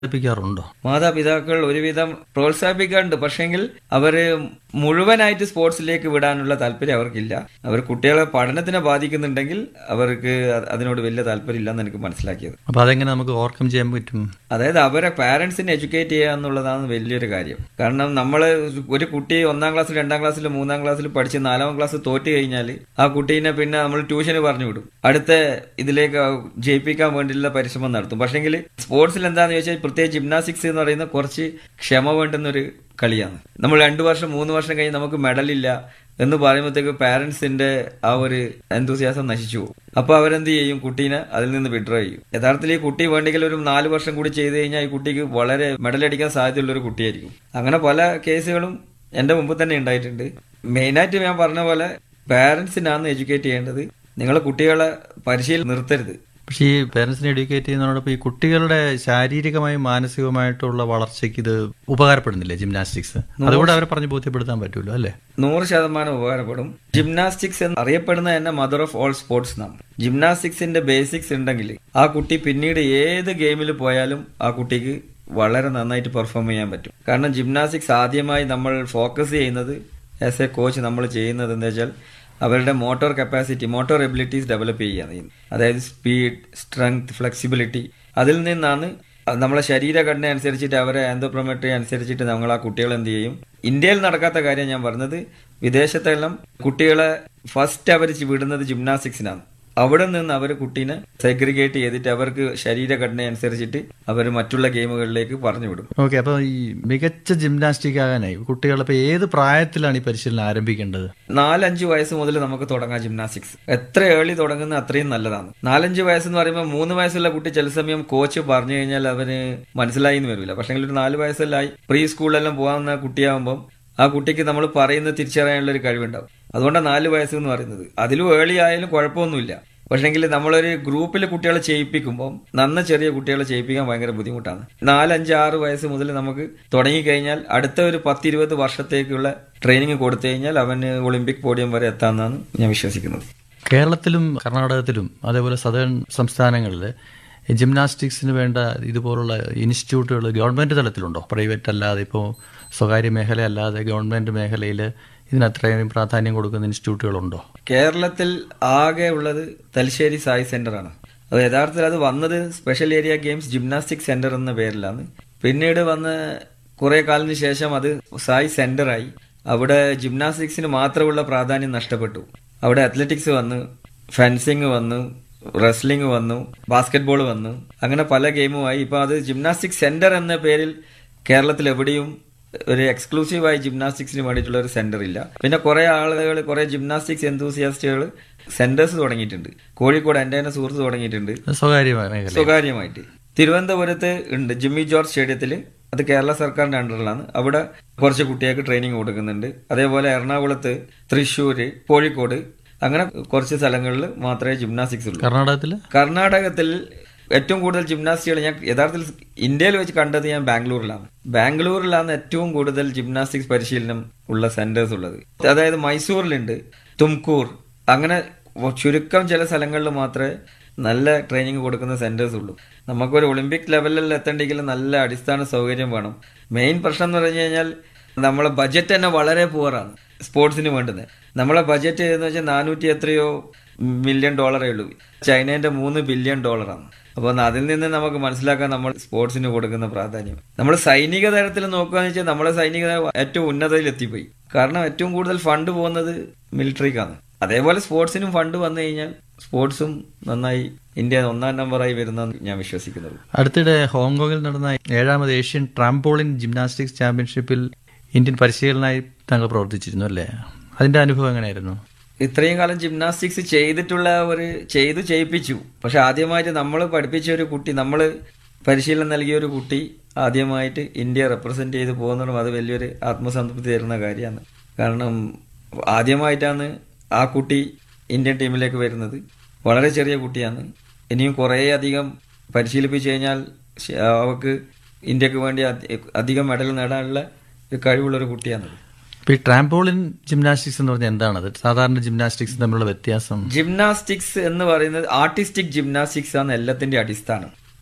പ്രോത്സാഹിപ്പിക്കാറുണ്ടോ മാതാപിതാക്കൾ ഒരുവിധം പ്രോത്സാഹിപ്പിക്കാറുണ്ട് പക്ഷെങ്കിൽ അവര് മുഴുവനായിട്ട് സ്പോർട്സിലേക്ക് വിടാനുള്ള താല്പര്യം അവർക്കില്ല അവർ കുട്ടികളെ പഠനത്തിനെ ബാധിക്കുന്നുണ്ടെങ്കിൽ അവർക്ക് അത് അതിനോട് വലിയ താല്പര്യം ഇല്ലെന്ന് എനിക്ക് മനസ്സിലാക്കിയത് അപ്പൊ അതെങ്ങനെ നമുക്ക് ഓവർകം ചെയ്യാൻ പറ്റും അതായത് അവരെ പാരന്റ്സിനെ എഡ്യൂക്കേറ്റ് ചെയ്യുക എന്നുള്ളതാണ് വലിയൊരു കാര്യം കാരണം നമ്മൾ ഒരു കുട്ടി ഒന്നാം ക്ലാസ്സിൽ രണ്ടാം ക്ലാസ്സിൽ മൂന്നാം ക്ലാസ്സിൽ പഠിച്ച് നാലാം ക്ലാസ് തോറ്റ് കഴിഞ്ഞാൽ ആ കുട്ടീനെ പിന്നെ നമ്മൾ ട്യൂഷന് പറഞ്ഞു വിടും അടുത്ത ഇതിലേക്ക് ജയിപ്പിക്കാൻ വേണ്ടിയുള്ള പരിശ്രമം നടത്തും പക്ഷെങ്കിൽ സ്പോർട്സിൽ എന്താണെന്ന് ചോദിച്ചാൽ പ്രത്യേകിച്ച് ജിംനാസ്റ്റിക്സ് എന്ന് പറയുന്ന കുറച്ച് ക്ഷമ വേണ്ടുന്നൊരു കളിയാണ് നമ്മൾ രണ്ടു വർഷം മൂന്ന് വർഷം കഴിഞ്ഞ് നമുക്ക് മെഡലില്ല എന്ന് പറയുമ്പോഴത്തേക്ക് പാരന്റ്സിന്റെ ആ ഒരു എന്തൂസിയാസം നശിച്ചു പോകും അപ്പൊ അവരെന്ത് ചെയ്യും കുട്ടീനെ അതിൽ നിന്ന് വിഡ്രോ ചെയ്യും യഥാർത്ഥത്തിൽ ഈ കുട്ടി വേണ്ടെങ്കിൽ ഒരു നാല് വർഷം കൂടി ചെയ്ത് കഴിഞ്ഞാൽ ഈ കുട്ടിക്ക് വളരെ മെഡലടിക്കാൻ സാധ്യതയുള്ള ഒരു കുട്ടിയായിരിക്കും അങ്ങനെ പല കേസുകളും എന്റെ മുമ്പ് തന്നെ ഉണ്ടായിട്ടുണ്ട് മെയിനായിട്ട് ഞാൻ പറഞ്ഞ പോലെ പാരന്റ്സിനാണ് എഡ്യൂക്കേറ്റ് ചെയ്യേണ്ടത് നിങ്ങൾ കുട്ടികളെ പരിശീലനം നിർത്തരുത് പക്ഷേ ഈ പേരൻസിനെ എഡ്യൂക്കേറ്റ് ചെയ്യുന്നതോടൊപ്പം ഈ കുട്ടികളുടെ ശാരീരികമായും മാനസികമായിട്ടുള്ള വളർച്ചയ്ക്ക് ഇത് ഉപകാരപ്പെടുന്നില്ലേ ജിംനാസ്റ്റിക്സ് അതുകൂടെ അവരെ പറഞ്ഞ് ബോധ്യപ്പെടുത്താൻ പറ്റുമല്ലോ അല്ലേ നൂറ് ശതമാനം ഉപകാരപ്പെടും ജിംനാസ്റ്റിക്സ് എന്ന് അറിയപ്പെടുന്ന തന്നെ മദർ ഓഫ് ഓൾ സ്പോർട്സ് എന്നാണ് ജിംനാസ്റ്റിക്സിന്റെ ബേസിക്സ് ഉണ്ടെങ്കിൽ ആ കുട്ടി പിന്നീട് ഏത് ഗെയിമിൽ പോയാലും ആ കുട്ടിക്ക് വളരെ നന്നായിട്ട് പെർഫോം ചെയ്യാൻ പറ്റും കാരണം ജിംനാസ്റ്റിക്സ് ആദ്യമായി നമ്മൾ ഫോക്കസ് ചെയ്യുന്നത് ആസ് എ കോച്ച് നമ്മൾ ചെയ്യുന്നത് എന്താ വെച്ചാൽ അവരുടെ motor capacity motor abilities develop ചെയ്യുകയാണ് ചെയ്യുന്നത് അതായത് സ്പീഡ് സ്ട്രെങ്ത് ഫ്ലെക്സിബിലിറ്റി അതിൽ നിന്നാണ് നമ്മളെ ശരീരഘടന അനുസരിച്ചിട്ട് അവരെ ആൻഡോപ്രോമെട്രി അനുസരിച്ചിട്ട് നമ്മൾ ആ കുട്ടികൾ എന്ത് ചെയ്യും ഇന്ത്യയിൽ നടക്കാത്ത കാര്യം ഞാൻ പറഞ്ഞത് വിദേശത്തെല്ലാം കുട്ടികളെ ഫസ്റ്റ് അവർ വിടുന്നത് ജിംനാസ്റ്റിക്സിനാണ് അവിടെ നിന്ന് അവർ കുട്ടീനെ സെഗ്രിഗേറ്റ് ചെയ്തിട്ട് അവർക്ക് ശരീരഘടന അനുസരിച്ചിട്ട് അവർ മറ്റുള്ള ഗെയിമുകളിലേക്ക് പറഞ്ഞു വിടും ഓക്കെ അപ്പൊ ഈ മികച്ച ജിംനാസ്റ്റിക് ആകാനായി കുട്ടികൾ ഇപ്പൊ ഏത് പ്രായത്തിലാണ് ഈ പരിശീലനം ആരംഭിക്കേണ്ടത് നാലഞ്ച് വയസ്സ് മുതൽ നമുക്ക് തുടങ്ങാം ജിംനാസ്റ്റിക്സ് എത്ര ഏളി തുടങ്ങുന്ന അത്രയും നല്ലതാണ് നാലഞ്ച് വയസ്സെന്ന് പറയുമ്പോൾ മൂന്ന് വയസ്സുള്ള കുട്ടി ചില സമയം കോച്ച് പറഞ്ഞു കഴിഞ്ഞാൽ അവന് മനസ്സിലായി എന്ന് വരില്ല പക്ഷേ ഒരു നാല് വയസ്സെല്ലാം പ്രീ സ്കൂളിലെല്ലാം പോകാവുന്ന കുട്ടിയാകുമ്പോൾ ആ കുട്ടിക്ക് നമ്മൾ പറയുന്നത് തിരിച്ചറിയാനുള്ള ഒരു കഴിവുണ്ടാവും അതുകൊണ്ടാണ് നാല് വയസ്സ് എന്ന് പറയുന്നത് അതിലും ഏളി ആയാലും കുഴപ്പമൊന്നുമില്ല പക്ഷെങ്കിൽ നമ്മളൊരു ഗ്രൂപ്പിൽ കുട്ടികളെ ചെയ്യിപ്പിക്കുമ്പോൾ നന്ന ചെറിയ കുട്ടികളെ ചെയ്യിപ്പിക്കാൻ ഭയങ്കര ബുദ്ധിമുട്ടാണ് നാലഞ്ച് ആറ് വയസ്സ് മുതൽ നമുക്ക് തുടങ്ങിക്കഴിഞ്ഞാൽ അടുത്ത ഒരു പത്തിരുപത് വർഷത്തേക്കുള്ള ട്രെയിനിങ് കൊടുത്തു കഴിഞ്ഞാൽ അവന് ഒളിമ്പിക് പോഡിയം വരെ എത്താമെന്നാണ് ഞാൻ വിശ്വസിക്കുന്നത് കേരളത്തിലും കർണാടകത്തിലും അതേപോലെ സദേൺ സംസ്ഥാനങ്ങളിൽ ജിംനാസ്റ്റിക്സിന് വേണ്ട ഇതുപോലുള്ള ഇൻസ്റ്റിറ്റ്യൂട്ടുകൾ ഗവൺമെന്റ് തലത്തിലുണ്ടോ പ്രൈവറ്റ് അല്ലാതെ ഇപ്പോൾ സ്വകാര്യ മേഖല അല്ലാതെ ഗവൺമെന്റ് മേഖലയിൽ ഇതിന് അത്രയും പ്രാധാന്യം കൊടുക്കുന്ന ഇൻസ്റ്റിറ്റ്യൂട്ടുകളുണ്ടോ കേരളത്തിൽ ആകെ ഉള്ളത് തലശ്ശേരി സായി സെന്റർ ആണ് അത് യഥാർത്ഥത്തിൽ അത് വന്നത് special area games gymnastic centre എന്ന പേരിലാണ് പിന്നീട് വന്ന് കുറെ കാലത്തിന് ശേഷം അത് സായി സെന്ററായി അവിടെ ജിംനാസ്റ്റിക്സിന് മാത്രമുള്ള പ്രാധാന്യം നഷ്ടപ്പെട്ടു അവിടെ അത്ലറ്റിക്സ് വന്നു ഫെൻസിങ് വന്നു റെസ്ലിംഗ് വന്നു ബാസ്കറ്റ്ബോൾ വന്നു അങ്ങനെ പല ഗെയിമുമായി ഇപ്പൊ അത് ജിംനാസ്റ്റിക് സെന്റർ എന്ന പേരിൽ കേരളത്തിൽ എവിടെയും ഒരു എക്സ്ക്ലൂസീവായി ജിംനാസ്റ്റിക്സിന് വേണ്ടിയിട്ടുള്ള ഒരു സെന്റർ ഇല്ല പിന്നെ കുറെ ആളുകൾ കുറെ ജിംനാസ്റ്റിക്സ് എന്തൂസിയാസ്റ്റുകൾ സെന്റേഴ്സ് തുടങ്ങിയിട്ടുണ്ട് കോഴിക്കോട് എന്റെ തന്നെ സുഹൃത്ത് തുടങ്ങിയിട്ടുണ്ട് സ്വകാര്യ മേഖല സ്വകാര്യമായിട്ട് തിരുവനന്തപുരത്ത് ഉണ്ട് ജിമ്മി ജോർജ് സ്റ്റേഡിയത്തിൽ അത് കേരള സർക്കാരിന്റെ അണ്ടറിലാണ് അവിടെ കുറച്ച് കുട്ടികൾക്ക് ട്രെയിനിങ് കൊടുക്കുന്നുണ്ട് അതേപോലെ എറണാകുളത്ത് തൃശ്ശൂര് കോഴിക്കോട് അങ്ങനെ കുറച്ച് സ്ഥലങ്ങളിൽ മാത്രമേ ജിംനാസ്റ്റിക്സ് ഉള്ളൂ കർണാടകത്തിൽ കർണാടകത്തിൽ ഏറ്റവും കൂടുതൽ ജിംനാസ്റ്റുകൾ ഞാൻ യഥാർത്ഥത്തിൽ ഇന്ത്യയിൽ വെച്ച് കണ്ടത് ഞാൻ ബാംഗ്ലൂരിലാണ് ബാംഗ്ലൂരിലാണ് ഏറ്റവും കൂടുതൽ ജിംനാസ്റ്റിക്സ് പരിശീലനം ഉള്ള സെന്റേഴ്സ് ഉള്ളത് അതായത് മൈസൂരിലുണ്ട് തുംകൂർ അങ്ങനെ ചുരുക്കം ചില സ്ഥലങ്ങളിൽ മാത്രമേ നല്ല ട്രെയിനിങ് കൊടുക്കുന്ന സെന്റേഴ്സ് ഉള്ളൂ നമുക്കൊരു ഒളിമ്പിക് ലെവലിൽ എത്തണ്ടെങ്കിൽ നല്ല അടിസ്ഥാന സൗകര്യം വേണം മെയിൻ പ്രശ്നം എന്ന് പറഞ്ഞു കഴിഞ്ഞാൽ നമ്മളെ ബജറ്റ് തന്നെ വളരെ പുവറാണ് സ്പോർട്സിന് വേണ്ടുന്നത് നമ്മളെ ബജറ്റ് എന്ന് വെച്ചാൽ നാനൂറ്റി എത്രയോ മില്യൺ ഡോളറേ ഉള്ളൂ ചൈനേന്റെ മൂന്ന് ബില്യൺ ഡോളറാണ് അപ്പോൾ അതിൽ നിന്ന് നമുക്ക് മനസ്സിലാക്കാൻ നമ്മൾ സ്പോർട്സിന് കൊടുക്കുന്ന പ്രാധാന്യം നമ്മൾ സൈനിക തലത്തിൽ നോക്കുകയെന്ന് വെച്ചാൽ നമ്മളെ സൈനിക ഏറ്റവും ഉന്നതയിൽ എത്തിപ്പോയി കാരണം ഏറ്റവും കൂടുതൽ ഫണ്ട് പോകുന്നത് മിലിറ്ററിക്കാണ് അതേപോലെ സ്പോർട്സിനും ഫണ്ട് വന്നു കഴിഞ്ഞാൽ സ്പോർട്സും നന്നായി ഇന്ത്യ ഒന്നാം നമ്പറായി വരുന്ന ഞാൻ വിശ്വസിക്കുന്നത് അടുത്തിടെ ഹോങ്കോങ്ങിൽ നടന്ന ഏഴാമത് ഏഷ്യൻ ട്രാംപോളിൻ ജിംനാസ്റ്റിക്സ് ചാമ്പ്യൻഷിപ്പിൽ ഇന്ത്യൻ പരിശീലനായി താങ്കൾ പ്രവർത്തിച്ചിരുന്നു അല്ലേ അതിന്റെ അനുഭവം എങ്ങനെയായിരുന്നു ഇത്രയും കാലം ജിംനാസ്റ്റിക്സ് ചെയ്തിട്ടുള്ള ഒരു ചെയ്തു ചെയ്യിപ്പിച്ചു പക്ഷെ ആദ്യമായിട്ട് നമ്മൾ പഠിപ്പിച്ച ഒരു കുട്ടി നമ്മൾ പരിശീലനം നൽകിയ ഒരു കുട്ടി ആദ്യമായിട്ട് ഇന്ത്യ റെപ്രസെന്റ് ചെയ്ത് പോകുന്നതും അത് വലിയൊരു ആത്മസംതൃപ്തി തരുന്ന കാര്യമാണ് കാരണം ആദ്യമായിട്ടാണ് ആ കുട്ടി ഇന്ത്യൻ ടീമിലേക്ക് വരുന്നത് വളരെ ചെറിയ കുട്ടിയാണ് ഇനിയും കുറേ അധികം പരിശീലിപ്പിച്ചു കഴിഞ്ഞാൽ അവർക്ക് ഇന്ത്യക്ക് വേണ്ടി അധികം മെഡൽ നേടാനുള്ള ഒരു കഴിവുള്ള ഒരു കുട്ടിയാണത് ഈ ട്രാംപോളിൻ ജിംനാസ്റ്റിക്സ് എന്ന് പറഞ്ഞാൽ എന്താണത് സാധാരണ ജിംനാസ്റ്റിക്സ് തമ്മിലുള്ള വ്യത്യാസം ജിംനാസ്റ്റിക്സ് എന്ന് പറയുന്നത് ആർട്ടിസ്റ്റിക് ജിംനാസ്റ്റിക്സ് ആണ് എല്ലാത്തിന്റെ അടിസ്ഥാനം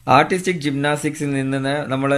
ആർട്ടിസ്റ്റിക് ജിംനാസ്റ്റിക്സിൽ നിന്ന് നമ്മൾ